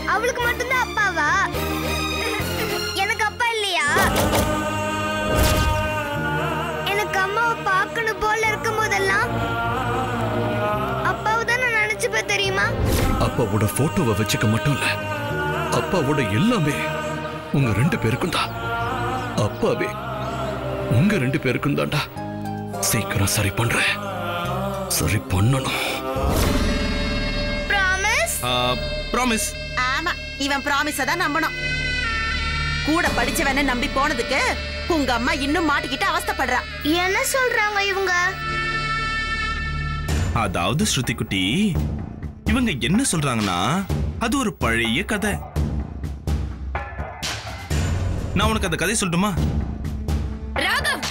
அவளுக்கு மட்டும்தான் அப்பாவா எனக்கு அப்பா இல்லையா எனக்கு அம்மாவை பார்க்கணும் போல இருக்கும் போதெல்லாம் அப்பாவை தான் நான் நினைச்சுப்பேன் தெரியுமா அப்பாவோட போட்டோவை வச்சுக்க மட்டும் இல்ல அப்பாவோட எல்லாமே உங்க ரெண்டு பேருக்கும் தான் அப்பாவே உங்க ரெண்டு பேருக்கும் தான்டா சீக்கிரம் சரி பண்றேன் சரி பண்ணணும் ப்ராமிஸ் ப்ராமிஸ் ஆமா இவன் ப்ராமிஸ தான் நம்பணும் கூட படிச்சவன நம்பி போனதுக்கு உங்க அம்மா இன்னும் மாட்டிக்கிட்டு அவஸ்தைப்படுறா என்ன சொல்றாங்க இவங்க அதாவது ஸ்ருதி குட்டி இவங்க என்ன சொல்றாங்கன்னா அது ஒரு பழைய கதை நான் உனக்கு அந்த கதை சொல்லட்டுமா ராகவ்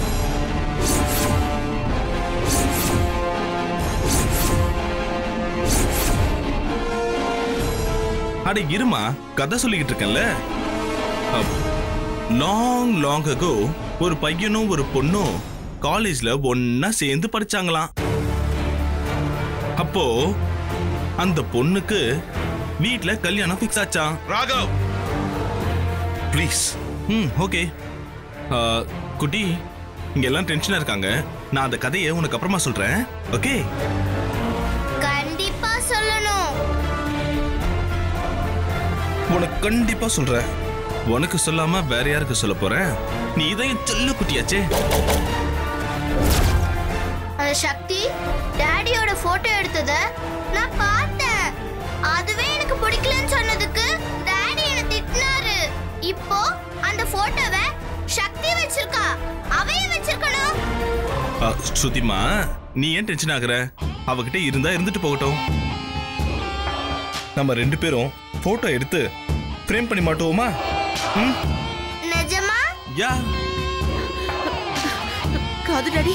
அட இருமா கதை சொல்லிக்கிட்டு இருக்கேன்ல லாங் லாங் அகோ ஒரு பையனும் ஒரு பொண்ணும் காலேஜ்ல ஒன்னா சேர்ந்து படிச்சாங்களாம் அப்போ அந்த பொண்ணுக்கு வீட்ல கல்யாணம் ஃபிக்ஸ் ஆச்சாம் ராகவ் ப்ளீஸ் ம் ஓகே குட்டி இங்க எல்லாம் டென்ஷனா இருக்காங்க நான் அந்த கதையை உனக்கு அப்புறமா சொல்றேன் ஓகே கண்டிப்பா சொல்லணும் உனக்கு கண்டிப்பா சொல்றேன் உனக்கு சொல்லாம வேற யாருக்கு சொல்ல போறேன் நீ இதையும் சொல்லு குட்டியாச்சே அந்த சக்தி டாடியோட போட்டோ எடுத்தத நான் பார்த்தேன் அதுவே எனக்கு பிடிக்கலன்னு சொன்னதுக்கு டாடி என்ன திட்டினாரு இப்போ அந்த போட்டோவை சக்தி வச்சிருக்கா அவையும் வச்சிருக்கணும் அ, ஸ்ருதிமா நீ ஏன் டென்ஷன் ஆகுற அவகிட்ட இருந்தா இருந்துட்டு போகட்டும் நம்ம ரெண்டு பேரும் போட்டோ எடுத்து ஃப்ரேம் பண்ணி மாட்டுவோமா ம் நிஜமா யா காது டாடி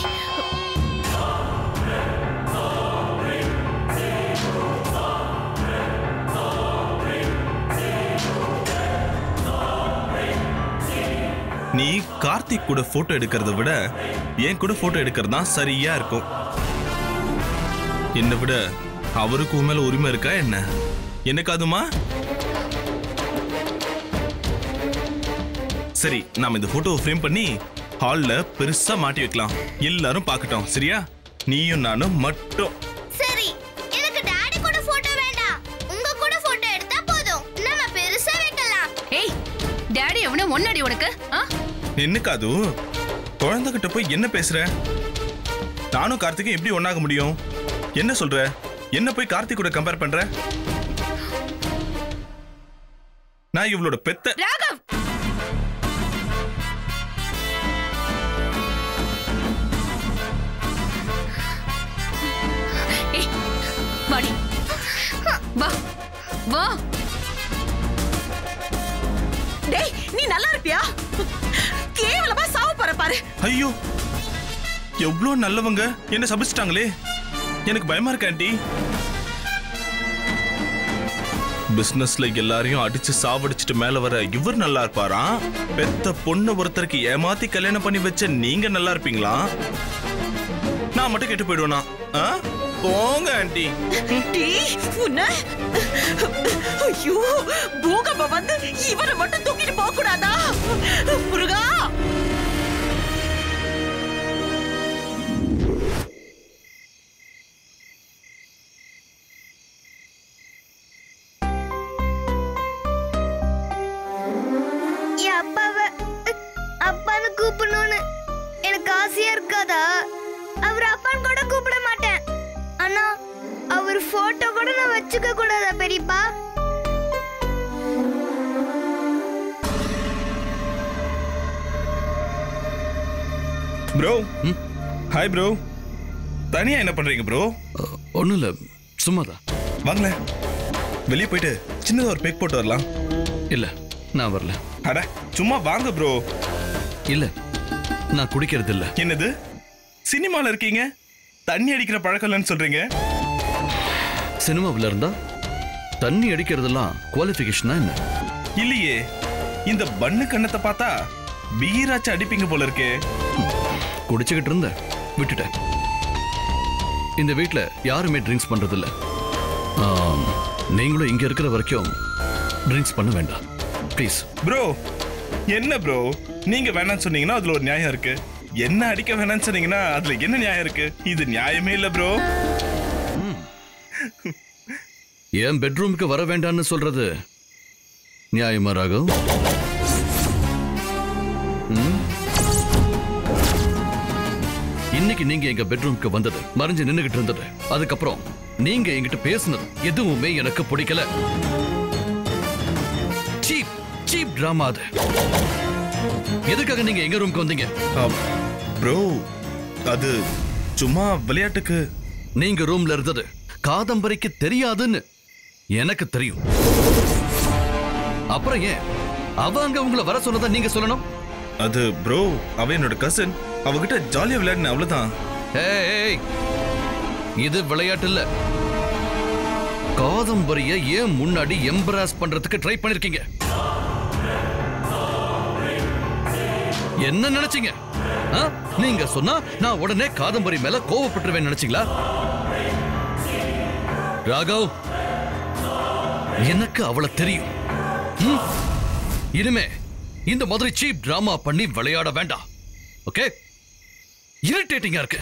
நீ கார்த்திக் கூட போட்டோ எடுக்கிறத விட என் கூட போட்டோ எடுக்கிறது தான் சரியா இருக்கும் என்னை விட அவருக்கு உன் மேல உரிமை இருக்கா என்ன என்னக்காதுமா சரி நாம இந்த போட்டோவை ஃப்ரேம் பண்ணி ஹால்ல பெருசா மாட்டி வைக்கலாம் எல்லாரும் பார்க்கட்டும் சரியா நீயும் நானும் மட்டும் சரி எனக்கு டாடி கூட போட்டோ வேண்டாம் உங்க கூட போட்டோ எடுத்தா போதும் நம்ம பெருசா வைக்கலாம் ஏய் டாடி எவனோ முன்னாடி உனக்கு ஆ? என்னக்காது குழந்தைகிட்ட போய் என்ன பேசுற நானும் கார்த்திக்கும் எப்படி ஒண்ணாக முடியும் என்ன சொல்ற என்ன போய் கார்த்திக் கூட கம்பேர் பண்ற நான் இவளோட பெத்த ராகவ் ஏய் வாடி வா வா டேய் நீ நல்லா இருப்பியா கேவலமா சாவு போற பாரு ஐயோ எவ்வளோ நல்லவங்க என்ன சபிச்சிட்டாங்களே எனக்கு பயமா இருக்கு ஆண்டி பிசினஸ்ல எல்லாரையும் அடிச்சு சாவடிச்சிட்டு மேல வர இவர் நல்லா இருப்பாராம் பெத்த பொண்ணு ஒருத்தருக்கு ஏமாத்தி கல்யாணம் பண்ணி வச்ச நீங்க நல்லா இருப்பீங்களா நான் மட்டும் கெட்டு போயிடுவேனா ஆ? போங்க ஆண்டி டேய் உன்ன ஐயோ பூகம்பம் வந்து இவனை மட்டும் தூக்கிட்டு போக கூடாதா முருகா என் அப்பாவை அப்பான்னு கூப்பிடணும்னு எனக்கு ஆசையா இருக்காதா அவர் அப்பான்னு கூட கூப்பிட மாட்டேன் ஆனா அவர் போட்டோ கூட நான் வச்சுக்க கூடாதா பெரியப்பா ப்ரோ ஹாய் ப்ரோ தனியா என்ன பண்றீங்க ப்ரோ ஒன்றும் இல்லை சும்மாதான் வாங்களேன் வெளியே போயிட்டு சின்னதா ஒரு பேக் போட்டு வரலாம் இல்லை நான் வரல அட சும்மா வாங்க ப்ரோ இல்லை நான் குடிக்கிறது இல்லை என்னது சினிமால இருக்கீங்க தண்ணி அடிக்கிற பழக்கம் இல்லைன்னு சொல்றீங்க சினிமாவில் இருந்தா தண்ணி அடிக்கிறதெல்லாம் குவாலிஃபிகேஷனா என்ன இல்லையே இந்த பண்ணு கண்ணத்தை பார்த்தா பீராச்சு அடிப்பீங்க போல இருக்கே குடிச்சுக்கிட்டு இருந்தேன் விட்டுட்டேன் இந்த வீட்டில் யாருமே ட்ரிங்க்ஸ் பண்றதில்ல ஆம், நீங்களும் இங்க இருக்கிற வரைக்கும் ட்ரிங்க்ஸ் பண்ண வேண்டாம் ப்ளீஸ் ப்ரோ என்ன ப்ரோ நீங்க வேணாம்னு சொன்னீங்கன்னா அதுல ஒரு நியாயம் இருக்கு என்ன அடிக்க வேணாம்னு சொன்னீங்கன்னா அதுல என்ன நியாயம் இருக்கு இது நியாயமே இல்ல ப்ரோ என் பெட்ரூமுக்கு வர வேண்டாம்னு சொல்றது நியாயமா ராகவ் ம்? இன்னைக்கு நீங்க எங்க பெட்ரூமுக்கு வந்தது மறைஞ்சு நின்னுகிட்டு இருந்தது அதுக்கப்புறம் நீங்க என்கிட்ட பேசுனது எதுவுமே எனக்கு பிடிக்கல சீப் சீப் டிராமா அது எதுக்காக நீங்க எங்க ரூமுக்கு வந்தீங்க ப்ரோ அது சும்மா விளையாட்டுக்கு நீங்க ரூம்ல இருந்தது காதம்பரிக்கு தெரியாதுன்னு எனக்கு தெரியும் அப்புறம் ஏன் அவ அங்க உங்களை வர சொன்னதா நீங்க சொல்லணும் அது ப்ரோ அவ என்னோட கசின் அவகிட்ட ஜாலியா விளையாடின அவ்வளவுதான் ஏய், ஏய், இது விளையாட்டு இல்ல காதம்பரிய ஏன் முன்னாடி எம்பராஸ் பண்றதுக்கு ட்ரை பண்ணிருக்கீங்க என்ன நினைச்சீங்க ஆ? நீங்க சொன்னா நான் உடனே காதம்பரி மேல கோவப்பட்டுருவேன் நினைச்சீங்களா ராகவ் எனக்கு அவளை தெரியும் ம்? இனிமே இந்த மாதிரி சீப் டிராமா பண்ணி விளையாட வேண்டாம் ஓகே இரிட்டேட்டிங்கா இருக்கு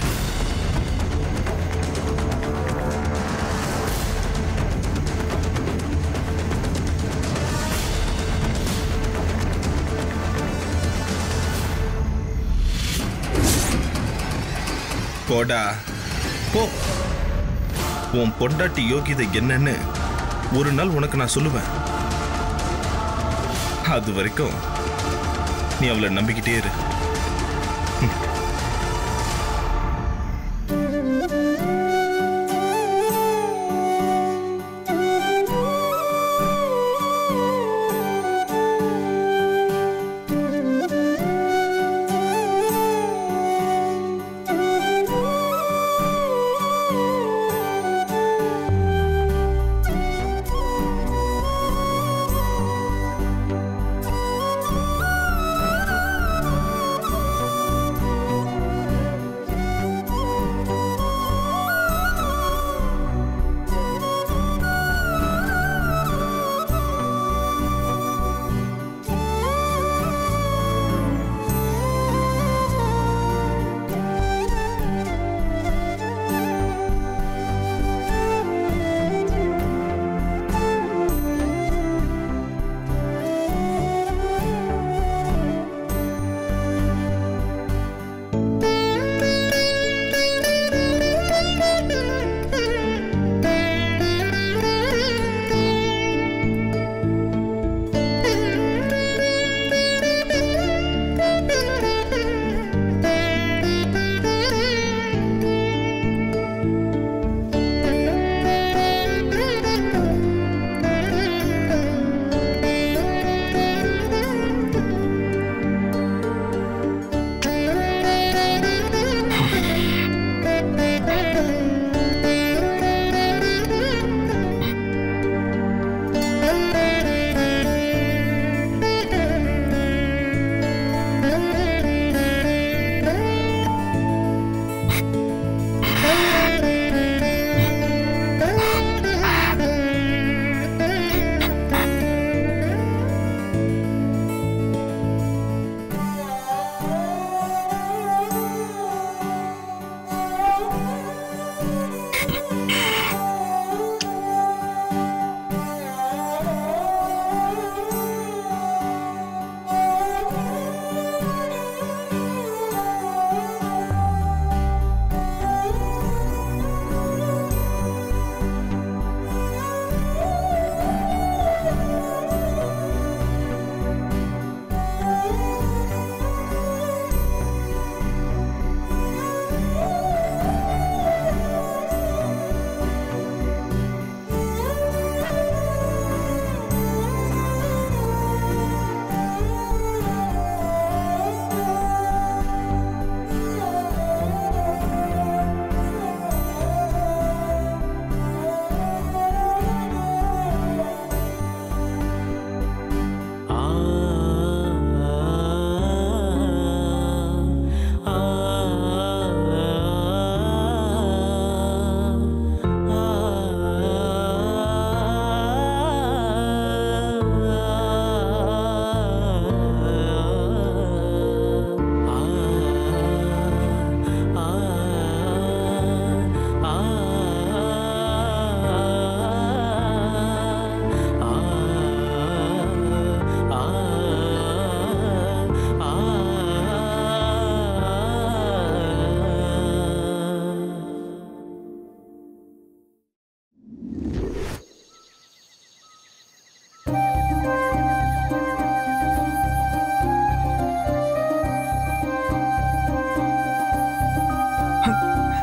போடா போ உன் பொண்டாட்டி யோகிதை என்னன்னு ஒரு நாள் உனக்கு நான் சொல்லுவேன் அது வரைக்கும் நீ அவளை நம்பிக்கிட்டே இரு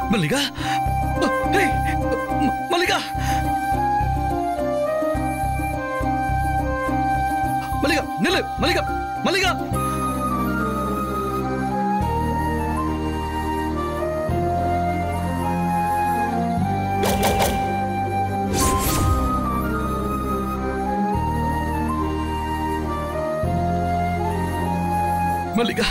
மல்லிகா ஏய், ம- மல்லிகா மல்லிகா நில்லு மல்லிகா மல்லிகா மல்லிகா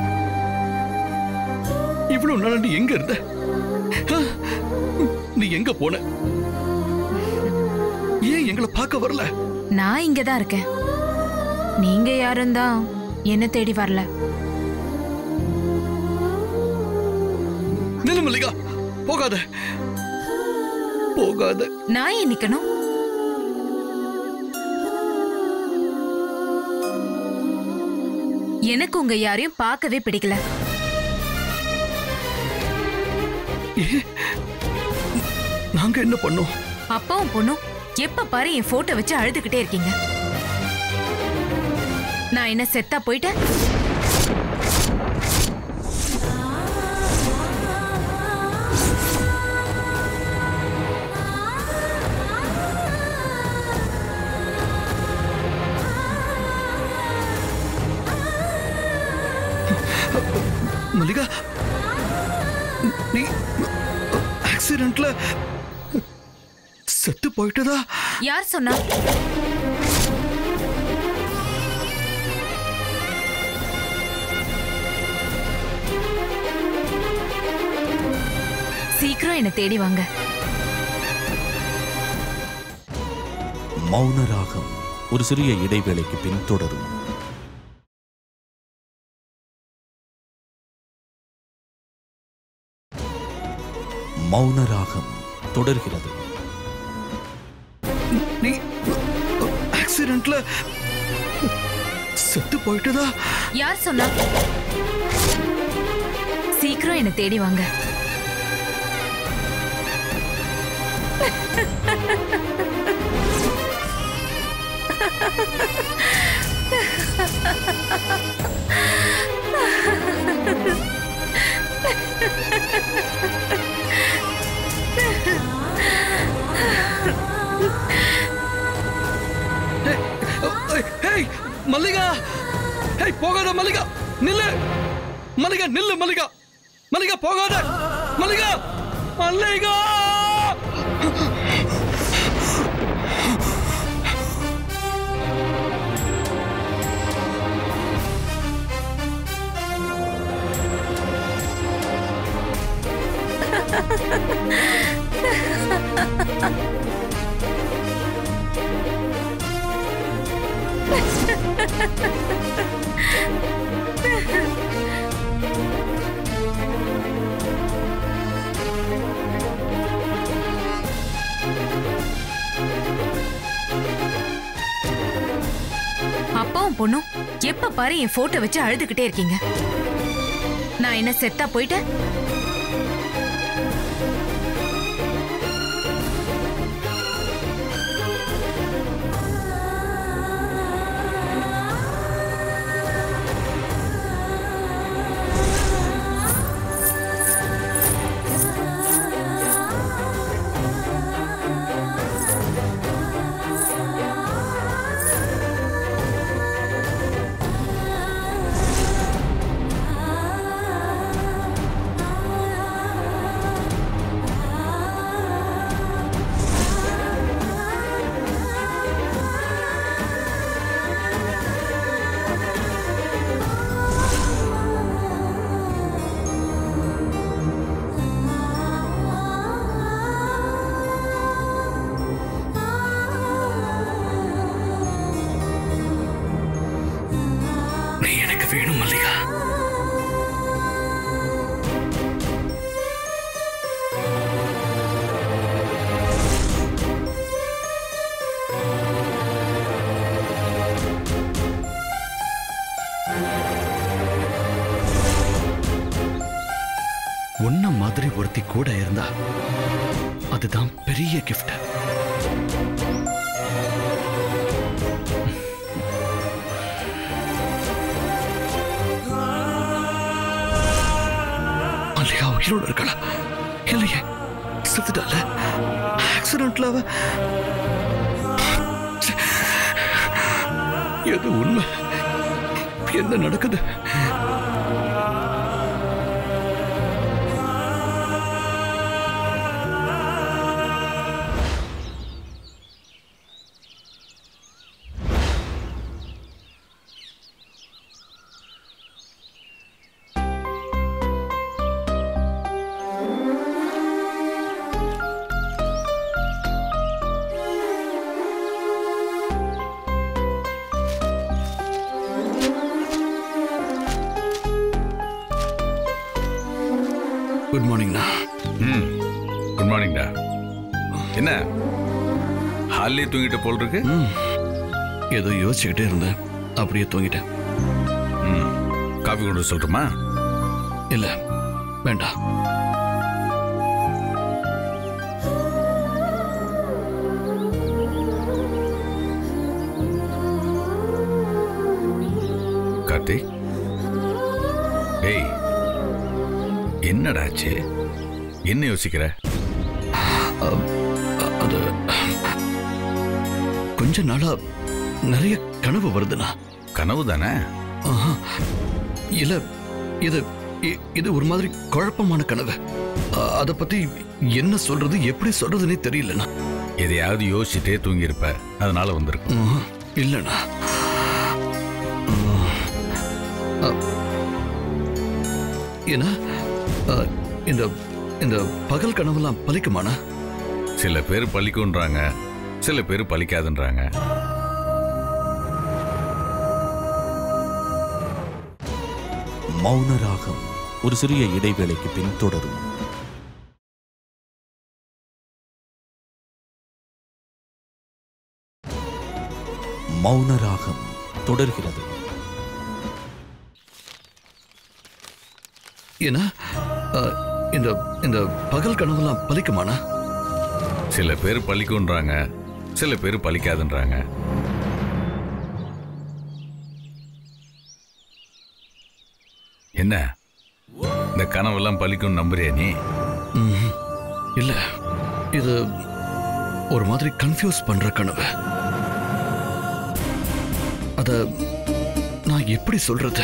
இவ்வளவு நாள் நீ எங்க இருந்த ஆ? நீ எங்க போன ஏன் எங்களை பார்க்க வரல நான் இங்க தான் இருக்கேன் நீங்க யாரும் தான் என்ன தேடி வரல நில்லு மல்லிகா போகாத போகாத நான் ஏன் நிக்கணும் எனக்கு உங்க யாரையும் பார்க்கவே பிடிக்கல நாங்க என்ன பண்ணோம் அப்பாவும் பொண்ணும் எப்ப பாரு என் போட்டோ வச்சு அழுதுகிட்டே இருக்கீங்க நான் என்ன செத்தா போயிட்டேன் மல்லிகா நீ ஆக்சிடென்ட்ல செத்து போயிட்டதா யார் சொன்னா சீக்கிரம் என்ன தேடி வாங்க மௌன ராகம் ஒரு சிறிய இடைவேளைக்கு பின் தொடரும் மௌன ராகம் தொடர்கிறது நீ ஆக்சிடென்ட்ல செத்து போயிட்டதா யார் சொன்னா சீக்கிரம் என்ன தேடி வாங்க ஏய், ஏய் மல்லிகா ஏய் போகாத மல்லிகா நில்லு மல்லிகா நில்லு மல்லிகா மல்லிகா போகாத மல்லிகா மல்லிகா அப்பாவும் பொண்ணும் எப்ப பாரு என் போட்டோ வச்சு அழுதுகிட்டே இருக்கீங்க நான் என்ன செத்தா போயிட்டேன் நீ எனக்கு வேணும் மல்லிகா உன்ன மாதிரி ஒருத்தி கூட இருந்தா அதுதான் பெரிய கிஃப்ட் மல்லிகா உயிரோடு இருக்கலாம் இல்லையே செத்துட்டால ஆக்சிடென்ட்ல அவ ச்சே. எது உண்மை என்ன நடக்குது குட் மார்னிங்ண்ணா ம் குட் மார்னிங்டா என்ன ஹாலிலே தூங்கிட்ட போல் இருக்கு ம் ஏதோ யோசிச்சுக்கிட்டே இருந்தேன் அப்படியே தூங்கிட்டேன் ம் காஃபி கொண்டு வர சொல்லட்டுமா இல்ல வேண்டாம் கார்த்திக் டேய் என்னடாச்சு என்ன யோசிக்கிற அ- அது கொஞ்ச நாளா நிறைய கனவு வருதுண்ணா கனவு தானே ஆஹா. இல்ல இது இ- இது ஒரு மாதிரி குழப்பமான கனவு அ- அத பத்தி என்ன சொல்றது எப்படி சொல்றதுன்னே தெரியலண்ணா எதையாவது யோசிச்சுட்டே தூங்கியிருப்ப அதனால வந்திருக்கும் ஆஹா. இல்லண்ணா ஆ. அ. ஏன்னா அ, இந்த இந்த பகல் கனவெல்லாம் பலிக்குமாண்ணா சில பேர் பழிக்குன்றாங்க சில பேர் பழிக்காதுன்றாங்க மௌனராகம் ஒரு சிறிய இடைவேளைக்கு பின் தொடரும் மௌனராகம் தொடர்கிறது ஏன்னா அ, இந்த இந்த பகல் கனவெல்லாம் பலிக்குமாண்ணா சில பேர் பழிக்குன்றாங்க சில பேர் பழிக்காதுன்றாங்க என்ன இந்த கனவெல்லாம் பழிக்கும் நம்புறியா நீ ம்ஹும். இல்ல இது ஒரு மாதிரி கன்ஃபியூஸ் பண்ற கனவு அத நான் எப்படி சொல்றது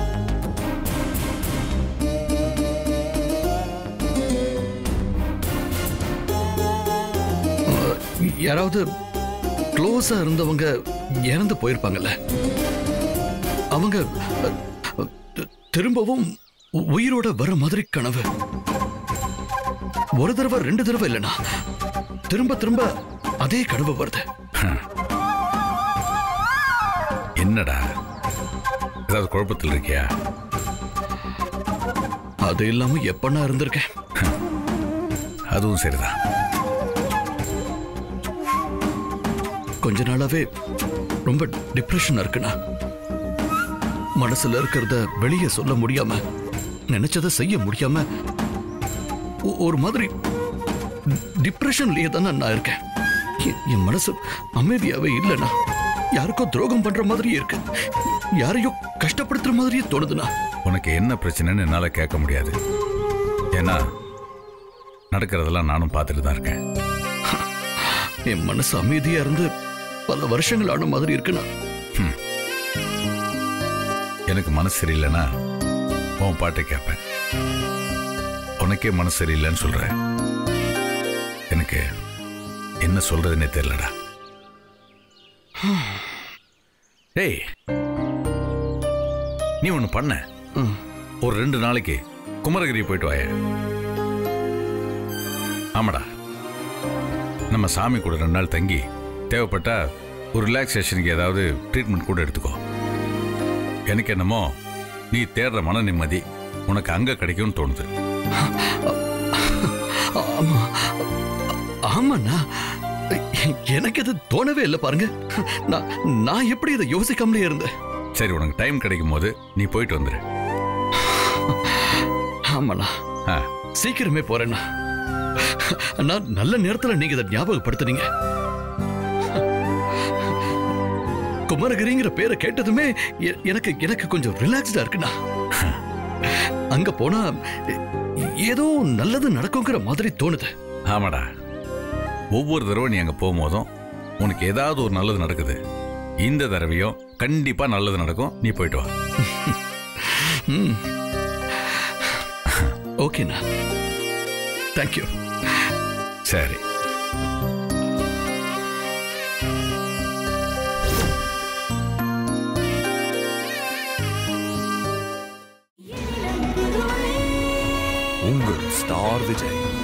அஹ், யாராவது க்ளோஸா இருந்தவங்க இறந்து போயிருப்பாங்கல்ல அவங்க அஹ், தி- திரும்பவும் உ- உயிரோட வர மாதிரி கனவு ஒரு தடவை ரெண்டு தடவை இல்லைனா திரும்ப திரும்ப அதே கனவு வருது என்னடா ஏதாவது குழப்பத்தில் இருக்கியா அது இல்லாம எப்ப நான் இருந்திருக்கேன் அதுவும் சரிதான் கொஞ்ச நாளாவே ரொம்ப டிப்ரெஷன் இருக்குண்ணா மனசுல இருக்கிறத வெளியே சொல்ல முடியாம நினைச்சதை செய்ய முடியாம ஒ- ஒரு மாதிரி டிப்ரெஷன்லயே தானே நான் இருக்கேன் எ- என் மனசு அமைதியாவே இல்லைண்ணா யாருக்கோ துரோகம் பண்ற மாதிரியே இருக்கு யாரையோ கஷ்டப்படுத்துற மாதிரியே தோணுதுண்ணா உனக்கு என்ன பிரச்சனைன்னு என்னால் கேட்க முடியாது ஏன்னா நடக்கிறதெல்லாம் நானும் பார்த்துட்டு தான் இருக்கேன் என் மனசு அமைதியா இருந்து பல வருஷங்கள் ஆன மாதிரி இருக்குண்ணா எனக்கு மனசு சரியில்லைன்னா உன் பாட்டை கேட்பேன் உனக்கே மனசு சரியில்லைன்னு சொல்ற எனக்கு என்ன சொல்றதுன்னே தெரியலடா டேய் நீ ஒன்று பண்ண ம். ஒரு ரெண்டு நாளைக்கு குமரகிரி போயிட்டு வாய ஆமாடா நம்ம சாமி கூட ரெண்டு நாள் தங்கி தேவைப்பட்டா ஒரு ரிலாக்ஸேஷனுக்கு ஏதாவது ட்ரீட்மெண்ட் கூட எடுத்துக்கோ எனக்கு என்னமோ நீ தேடுற மன நிம்மதி உனக்கு அங்க கிடைக்கும்னு தோணுது ஆமா ஆமாண்ணா எனக்கு இது தோணவே இல்லை பாருங்க நான் நான் எப்படி இதை யோசிக்காமலே இருந்தேன் சரி உனக்கு டைம் கிடைக்கும் போது நீ போயிட்டு வந்துரு ஆமாண்ணா ஆ, சீக்கிரமே போறேண்ணா அண்ணா நல்ல நேரத்துல நீங்க இதை ஞாபகப்படுத்துனீங்க குமரகிரிங்கிற பேரை கேட்டதுமே எ- எனக்கு எனக்கு கொஞ்சம் ரிலாக்ஸ்டா இருக்குண்ணா அங்க போனா எ- ஏதோ நல்லது நடக்குங்கிற மாதிரி தோணுது ஆமாடா ஒவ்வொரு தடவை நீ அங்கே போகும்போதும் உனக்கு ஏதாவது ஒரு நல்லது நடக்குது இந்த தடவையும் கண்டிப்பா நல்லது நடக்கும் நீ போயிட்டு வா ஓகேண்ணா தேங்க்யூ சரி உங்கள் ஸ்டார் விஜய்